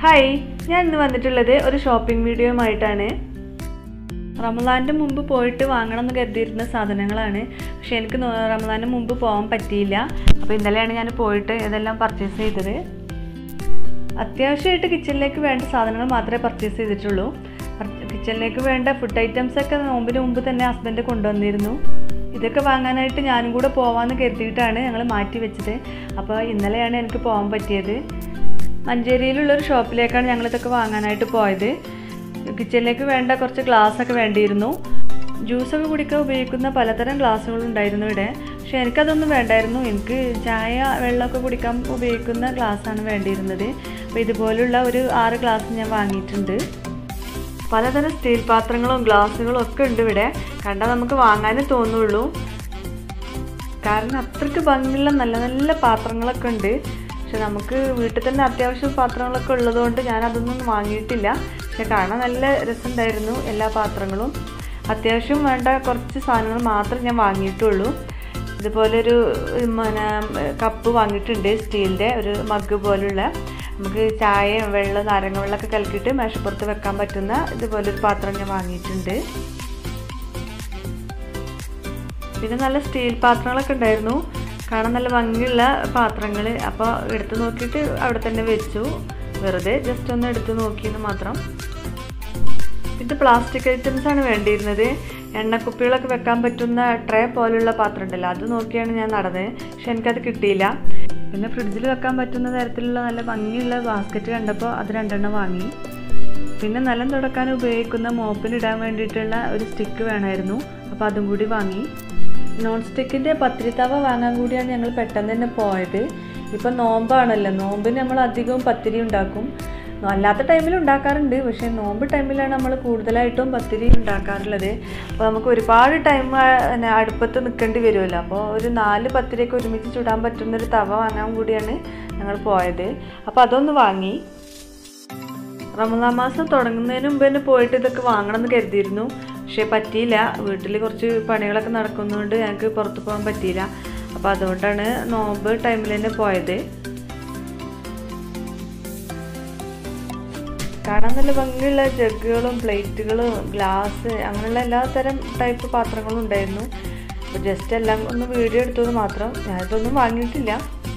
hi ഞാൻ ഇന്ന് വന്നിട്ടുള്ളത് ഒരു ഷോപ്പിംഗ് വീഡിയോയുമായിട്ടാണ് റമദാൻ്റെ മുമ്പ് പോയിട്ട് വാങ്ങണം എന്ന് കരുതിയിരുന്ന സാധനങ്ങളാണ് പക്ഷെ എനിക്ക് നോ- റമദാൻ്റെ മുമ്പ് പോകാൻ പറ്റിയില്ല അപ്പോൾ ഇന്നലെയാണ് ഞാൻ പോയിട്ട് ഇതെല്ലാം പർച്ചേസ് ചെയ്തത് അത്യാവശ്യമായിട്ട് കിച്ചണിലേക്ക് വേണ്ട സാധനങ്ങൾ മാത്രമേ പർച്ചേസ് ചെയ്തിട്ടുള്ളൂ കിച്ചണിലേക്ക് വേണ്ട ഫുഡ് ഐറ്റംസ് ഒക്കെ നോമ്പിന് മുമ്പ് തന്നെ ഹസ്ബൻഡ് കൊണ്ടുവന്നിരുന്നു ഇതൊക്കെ വാങ്ങാനായിട്ട് ഞാനും കൂടെ പോവാമെന്ന് കരുതിയിട്ടാണ് ഞങ്ങൾ മാറ്റി വെച്ചത് അപ്പോൾ ഇന്നലെയാണ് എനിക്ക് പോകാൻ പറ്റിയത് മഞ്ചേരിയിലുള്ളൊരു ഷോപ്പിലേക്കാണ് ഞങ്ങളിതൊക്കെ വാങ്ങാനായിട്ട് പോയത് കിച്ചണിലേക്ക് വേണ്ട കുറച്ച് ഗ്ലാസ് ഒക്കെ വേണ്ടിയിരുന്നു ജ്യൂസൊക്കെ കുടിക്കാൻ ഉപയോഗിക്കുന്ന പലതരം ഗ്ലാസ്സുകളുണ്ടായിരുന്നു ഇവിടെ പക്ഷേ എനിക്കതൊന്നും വേണ്ടായിരുന്നു എനിക്ക് ചായ വെള്ളമൊക്കെ കുടിക്കാൻ ഉപയോഗിക്കുന്ന ഗ്ലാസ്സാണ് വേണ്ടിയിരുന്നത് അപ്പോൾ ഇതുപോലുള്ള ഒരു ആറ് ഗ്ലാസ് ഞാൻ വാങ്ങിയിട്ടുണ്ട് പലതരം സ്റ്റീൽ പാത്രങ്ങളും ഗ്ലാസ്സുകളും ഒക്കെ ഉണ്ട് ഇവിടെ കണ്ടാൽ നമുക്ക് വാങ്ങാനേ തോന്നുള്ളൂ കാരണം അത്രയ്ക്ക് ഭംഗിയുള്ള നല്ല നല്ല പാത്രങ്ങളൊക്കെ ഉണ്ട് പക്ഷെ നമുക്ക് വീട്ടിൽ തന്നെ അത്യാവശ്യം പാത്രങ്ങളൊക്കെ ഉള്ളതുകൊണ്ട് ഞാൻ അതൊന്നും വാങ്ങിയിട്ടില്ല പക്ഷെ കാണാൻ നല്ല രസമുണ്ടായിരുന്നു എല്ലാ പാത്രങ്ങളും അത്യാവശ്യം വേണ്ട കുറച്ച് സാധനങ്ങൾ മാത്രം ഞാൻ വാങ്ങിയിട്ടുള്ളൂ ഇതുപോലൊരു പിന്നെ കപ്പ് വാങ്ങിയിട്ടുണ്ട് സ്റ്റീലിൻ്റെ ഒരു മഗ് പോലുള്ള നമുക്ക് ചായ വെള്ളം നാരങ്ങ വെള്ളമൊക്കെ കലക്കിയിട്ട് മേശപ്പുറത്ത് വെക്കാൻ പറ്റുന്ന ഇതുപോലൊരു പാത്രം ഞാൻ വാങ്ങിയിട്ടുണ്ട് പിന്നെ നല്ല സ്റ്റീൽ പാത്രങ്ങളൊക്കെ ഉണ്ടായിരുന്നു കാണാൻ നല്ല ഭംഗിയുള്ള പാത്രങ്ങൾ അപ്പോൾ എടുത്ത് നോക്കിയിട്ട് അവിടെ തന്നെ വെച്ചു വെറുതെ ജസ്റ്റ് ഒന്ന് എടുത്ത് നോക്കിയെന്ന് മാത്രം ഇത് പ്ലാസ്റ്റിക് ഐറ്റംസ് ആണ് വേണ്ടിയിരുന്നത് എണ്ണക്കുപ്പികളൊക്കെ വെക്കാൻ പറ്റുന്ന ട്രേ പോലുള്ള പാത്രം ഉണ്ടല്ലോ അത് നോക്കിയാണ് ഞാൻ നടന്നത് പക്ഷെ എനിക്കത് കിട്ടിയില്ല പിന്നെ ഫ്രിഡ്ജിൽ വെക്കാൻ പറ്റുന്ന തരത്തിലുള്ള നല്ല ഭംഗിയുള്ള ബാസ്ക്കറ്റ് കണ്ടപ്പോൾ അത് രണ്ടെണ്ണം വാങ്ങി പിന്നെ നിലം തുടക്കാൻ ഉപയോഗിക്കുന്ന മോപ്പിലിടാൻ വേണ്ടിയിട്ടുള്ള ഒരു സ്റ്റിക്ക് വേണമായിരുന്നു അപ്പോൾ അതും കൂടി വാങ്ങി നോൺ സ്റ്റിക്കിൻ്റെ പത്തിരി തവ വാങ്ങാൻ കൂടിയാണ് ഞങ്ങൾ പെട്ടെന്ന് തന്നെ പോയത് ഇപ്പം നോമ്പാണല്ലോ നോമ്പിന് നമ്മൾ അധികവും പത്തിരി ഉണ്ടാക്കും അല്ലാത്ത ടൈമിൽ ഉണ്ടാക്കാറുണ്ട് പക്ഷേ നോമ്പ് ടൈമിലാണ് നമ്മൾ കൂടുതലായിട്ടും പത്തിരി ഉണ്ടാക്കാറുള്ളത് അപ്പോൾ നമുക്ക് ഒരുപാട് ടൈം അടുപ്പത്ത് നിൽക്കേണ്ടി വരുമല്ലോ അപ്പോൾ ഒരു നാല് പത്തിരിയൊക്കെ ഒരുമിച്ച് ചുടാൻ പറ്റുന്ന ഒരു തവ വാങ്ങാൻ കൂടിയാണ് ഞങ്ങൾ പോയത് അപ്പോൾ അതൊന്ന് വാങ്ങി റമദാൻ മാസം തുടങ്ങുന്നതിന് മുമ്പ് തന്നെ പോയിട്ട് ഇതൊക്കെ വാങ്ങണം എന്ന് കരുതിയിരുന്നു പക്ഷേ പറ്റിയില്ല വീട്ടിൽ കുറച്ച് പണികളൊക്കെ നടക്കുന്നതുകൊണ്ട് ഞങ്ങൾക്ക് പുറത്ത് പോകാൻ പറ്റിയില്ല അപ്പോൾ അതുകൊണ്ടാണ് നോമ്പ് ടൈമിൽ തന്നെ പോയത് കാണാൻ നല്ല ഭംഗിയുള്ള ജഗ്ഗുകളും പ്ലേറ്റുകളും ഗ്ലാസ് അങ്ങനെയുള്ള എല്ലാ തരം ടൈപ്പ് പാത്രങ്ങളും ഉണ്ടായിരുന്നു അപ്പോൾ ജസ്റ്റ് എല്ലാം ഒന്ന് വീഡിയോ എടുത്തത് മാത്രം ഞാനിതൊന്നും വാങ്ങിയിട്ടില്ല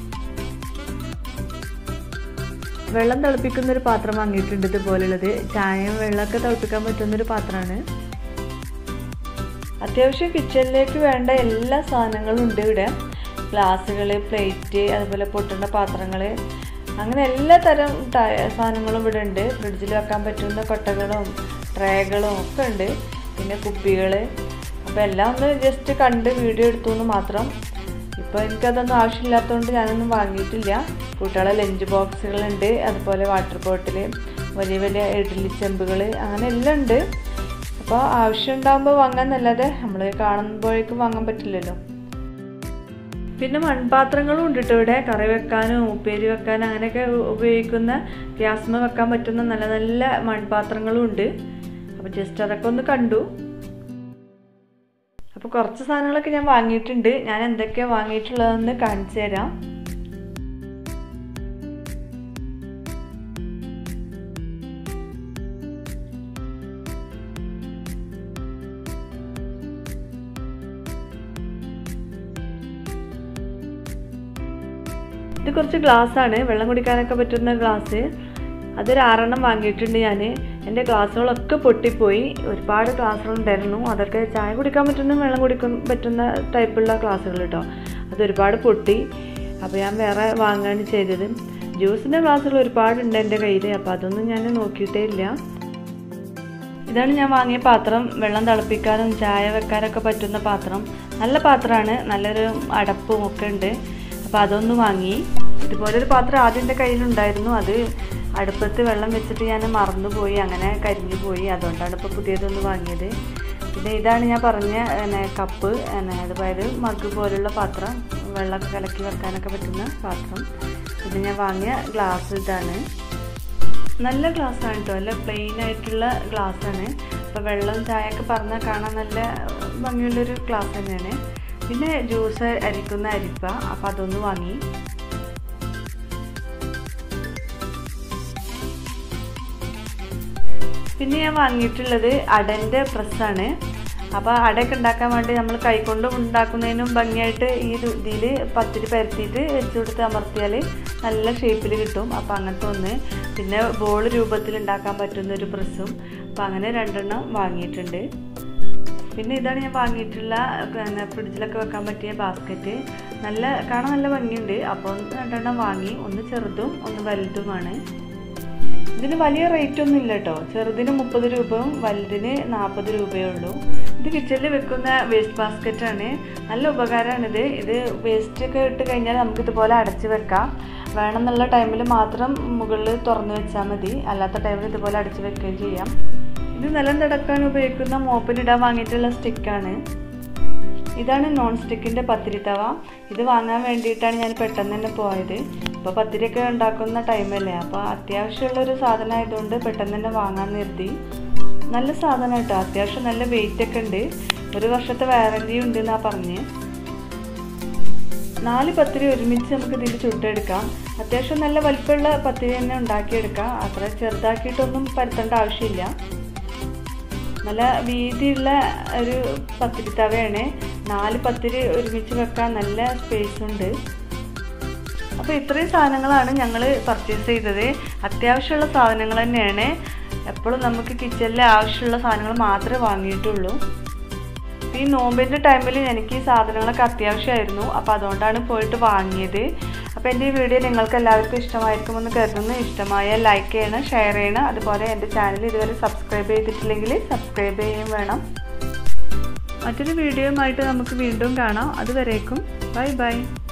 വെള്ളം തിളപ്പിക്കുന്ന ഒരു പാത്രം വാങ്ങിയിട്ടുണ്ട് ഇതുപോലുള്ളത് ചായയും വെള്ളമൊക്കെ തിളപ്പിക്കാൻ പറ്റുന്ന ഒരു പാത്രമാണ് അത്യാവശ്യം കിച്ചണിലേക്ക് വേണ്ട എല്ലാ സാധനങ്ങളും ഉണ്ട് ഇവിടെ ഗ്ലാസ്സുകൾ പ്ലേറ്റ് അതുപോലെ പൊട്ടുന്ന പാത്രങ്ങൾ അങ്ങനെ എല്ലാ തരം സാധനങ്ങളും ഇവിടെ ഉണ്ട് ഫ്രിഡ്ജിൽ വെക്കാൻ പറ്റുന്ന കൊട്ടകളും ട്രേകളും ഒക്കെ ഉണ്ട് പിന്നെ കുപ്പികൾ അപ്പോൾ എല്ലാം ഒന്ന് ജസ്റ്റ് കണ്ട് വീഡിയോ എടുത്തു എന്ന് മാത്രം ഇപ്പോൾ എനിക്കതൊന്നും ആവശ്യമില്ലാത്തതുകൊണ്ട് ഞാനൊന്നും വാങ്ങിയിട്ടില്ല കുട്ടികളെ ലഞ്ച് ബോക്സുകളുണ്ട് അതുപോലെ വാട്ടർ ബോട്ടിൽ വലിയ വലിയ ഇഡ്ഡലി ചെമ്പുകൾ അങ്ങനെ എല്ലാം ഉണ്ട് അപ്പോൾ ആവശ്യം ഉണ്ടാകുമ്പോൾ വാങ്ങാന്നല്ലാതെ നമ്മൾ കാണുമ്പോഴേക്കും വാങ്ങാൻ പറ്റില്ലല്ലോ പിന്നെ മൺപാത്രങ്ങളും ഉണ്ട് കേട്ടോ ഇവിടെ കറി വെക്കാനും ഉപ്പേരി വെക്കാനും അങ്ങനെയൊക്കെ ഉപയോഗിക്കുന്ന ഗ്യാസ്മ വെക്കാൻ പറ്റുന്ന നല്ല നല്ല മൺപാത്രങ്ങളും ഉണ്ട് അപ്പോൾ ജസ്റ്റ് അതൊക്കെ ഒന്ന് കണ്ടു അപ്പോൾ കുറച്ച് സാധനങ്ങളൊക്കെ ഞാൻ വാങ്ങിയിട്ടുണ്ട് ഞാൻ എന്തൊക്കെയാണ് വാങ്ങിയിട്ടുള്ളതെന്ന് കാണിച്ചു തരാം ഇത് കുറച്ച് ഗ്ലാസ് ആണ് വെള്ളം കുടിക്കാനൊക്കെ പറ്റുന്ന ഗ്ലാസ് അതൊരു ആറെണ്ണം വാങ്ങിയിട്ടുണ്ട് ഞാൻ എൻ്റെ ഗ്ലാസ്സുകളൊക്കെ പൊട്ടിപ്പോയി ഒരുപാട് ഗ്ലാസ്സുകളുണ്ടായിരുന്നു അതൊക്കെ ചായ കുടിക്കാൻ പറ്റുന്ന വെള്ളം കുടിക്കാൻ പറ്റുന്ന ടൈപ്പുള്ള ഗ്ലാസ്സുകൾ കേട്ടോ അത് ഒരുപാട് പൊട്ടി അപ്പോൾ ഞാൻ വേറെ വാങ്ങുകയാണ് ചെയ്തത് ജ്യൂസിൻ്റെ ഗ്ലാസ്സുകൾ ഒരുപാടുണ്ട് എൻ്റെ കയ്യിൽ അപ്പോൾ അതൊന്നും ഞാൻ നോക്കിയിട്ടേ ഇല്ല ഇതാണ് ഞാൻ വാങ്ങിയ പാത്രം വെള്ളം തിളപ്പിക്കാനും ചായ വെക്കാനൊക്കെ പറ്റുന്ന പാത്രം നല്ല പാത്രമാണ് നല്ലൊരു അടപ്പും ഒക്കെ ഉണ്ട് അപ്പോൾ അതൊന്ന് വാങ്ങി ഇതുപോലൊരു പാത്രം ആദ്യം എൻ്റെ കയ്യിലുണ്ടായിരുന്നു അത് അടുപ്പത്ത് വെള്ളം വെച്ചിട്ട് ഞാൻ മറന്നുപോയി അങ്ങനെ കരിഞ്ഞു പോയി അതുകൊണ്ടാണ് ഇപ്പോൾ പുതിയതൊന്ന് വാങ്ങിയത് പിന്നെ ഇതാണ് ഞാൻ പറഞ്ഞ പിന്നെ കപ്പ് പിന്നെ അതുപോലെ മഗ് പോലുള്ള പാത്രം വെള്ളമൊക്കെ കലക്കി വെക്കാനൊക്കെ പറ്റുന്ന പാത്രം പിന്നെ ഞാൻ വാങ്ങിയ ഗ്ലാസ് ഇതാണ് നല്ല ഗ്ലാസ് ആണ് കേട്ടോ നല്ല പ്ലെയിൻ ആയിട്ടുള്ള ഗ്ലാസ് ആണ് അപ്പോൾ വെള്ളം ചായ ഒക്കെ പറഞ്ഞാൽ കാണാൻ നല്ല ഭംഗിയുള്ളൊരു ഗ്ലാസ് തന്നെയാണ് പിന്നെ ജ്യൂസ് അരിക്കുന്ന അരിപ്പ അപ്പം അതൊന്ന് വാങ്ങി പിന്നെ ഞാൻ വാങ്ങിയിട്ടുള്ളത് അടൻ്റെ പ്രസ്സാണ് അപ്പോൾ അടയൊക്കെ ഉണ്ടാക്കാൻ വേണ്ടി നമ്മൾ കൈകൊണ്ട് ഉണ്ടാക്കുന്നതിനും ഭംഗിയായിട്ട് ഈ ഇതിൽ പത്തിരി പരത്തിയിട്ട് വെച്ച് കൊടുത്ത് അമർത്തിയാൽ നല്ല ഷേപ്പിൽ കിട്ടും അപ്പോൾ അങ്ങനത്തെ ഒന്ന് പിന്നെ ബോൾ രൂപത്തിൽ ഉണ്ടാക്കാൻ പറ്റുന്ന ഒരു പ്രസ്സും അപ്പോൾ അങ്ങനെ രണ്ടെണ്ണം വാങ്ങിയിട്ടുണ്ട് പിന്നെ ഇതാണ് ഞാൻ വാങ്ങിയിട്ടുള്ള പിന്നെ ഫ്രിഡ്ജിലൊക്കെ വെക്കാൻ പറ്റിയ ബാസ്ക്കറ്റ് നല്ല കാണാൻ നല്ല ഭംഗിയുണ്ട് അപ്പോൾ ഒന്ന് രണ്ടെണ്ണം വാങ്ങി ഒന്ന് ചെറുതും ഒന്ന് വലുതുമാണ് ഇതിന് വലിയ റേറ്റ് ഒന്നും ഇല്ല കേട്ടോ ചെറുതിന് മുപ്പത് രൂപയും വലുതിന് നാൽപ്പത് രൂപയേ ഉള്ളൂ ഇത് കിച്ചണിൽ വെക്കുന്ന വേസ്റ്റ് ബാസ്ക്കറ്റാണ് നല്ല ഉപകാരമാണിത് ഇത് വേസ്റ്റ് ഒക്കെ ഇട്ട് കഴിഞ്ഞാൽ നമുക്ക് ഇതുപോലെ അടച്ച് വെക്കാം വേണമെന്നുള്ള ടൈമിൽ മാത്രം മുകളിൽ തുറന്ന് വെച്ചാൽ മതി അല്ലാത്ത ടൈമിൽ ഇതുപോലെ അടച്ച് വെക്കുകയും ചെയ്യാം ഇത് നിലം തടക്കാൻ ഉപയോഗിക്കുന്ന മോപ്പിനിടാൻ വാങ്ങിയിട്ടുള്ള സ്റ്റിക്കാണ് ഇതാണ് നോൺ സ്റ്റിക്കിൻ്റെ പത്തിരിത്തവ ഇത് വാങ്ങാൻ വേണ്ടിയിട്ടാണ് ഞാൻ പെട്ടെന്ന് തന്നെ പോയത് ഇപ്പോൾ പത്തിരിയൊക്കെ ഉണ്ടാക്കുന്ന ടൈമല്ലേ അപ്പോൾ അത്യാവശ്യമുള്ള ഒരു സാധനം ആയതുകൊണ്ട് പെട്ടെന്ന് തന്നെ വാങ്ങാൻ നിർത്തി നല്ല സാധനം കേട്ടോ അത്യാവശ്യം നല്ല വെയിറ്റ് ഒക്കെ ഉണ്ട് ഒരു വർഷത്തെ വാറൻറ്റി ഉണ്ട് എന്നാണ് പറഞ്ഞ് നാല് പത്തിരി ഒരുമിച്ച് നമുക്ക് ഇതിൽ ചുട്ടെടുക്കാം അത്യാവശ്യം നല്ല വലിപ്പമുള്ള പത്തിരി തന്നെ ഉണ്ടാക്കിയെടുക്കാം അത്ര ചെറുതാക്കിയിട്ടൊന്നും പരത്തേണ്ട ആവശ്യമില്ല നല്ല വീതിയുള്ള ഒരു പത്തിരി തവയാണ് നാല് പത്തിരി ഒരുമിച്ച് വെക്കാൻ നല്ല സ്പേസ് ഉണ്ട് അപ്പോൾ ഇത്രയും സാധനങ്ങളാണ് ഞങ്ങൾ പർച്ചേസ് ചെയ്തത് അത്യാവശ്യമുള്ള സാധനങ്ങൾ തന്നെയാണ് എപ്പോഴും നമുക്ക് കിച്ചണിൽ ആവശ്യമുള്ള സാധനങ്ങൾ മാത്രമേ വാങ്ങിയിട്ടുള്ളൂ ഈ നോമ്പിൻ്റെ ടൈമിൽ എനിക്ക് ഈ സാധനങ്ങളൊക്കെ അത്യാവശ്യമായിരുന്നു അപ്പോൾ അതുകൊണ്ടാണ് പോയിട്ട് വാങ്ങിയത് അപ്പോൾ എൻ്റെ ഈ വീഡിയോ നിങ്ങൾക്ക് എല്ലാവർക്കും ഇഷ്ടമായിരിക്കുമെന്ന് കരുതുന്നു ഇഷ്ടമായാൽ ലൈക്ക് ചെയ്യണം ഷെയർ ചെയ്യണം അതുപോലെ എൻ്റെ ചാനൽ ഇതുവരെ സബ്സ്ക്രൈബ് ചെയ്തിട്ടില്ലെങ്കിൽ സബ്സ്ക്രൈബ് ചെയ്യുകയും വേണം മറ്റൊരു വീഡിയോയുമായിട്ട് നമുക്ക് വീണ്ടും കാണാം അതുവരേക്കും ബൈ ബൈ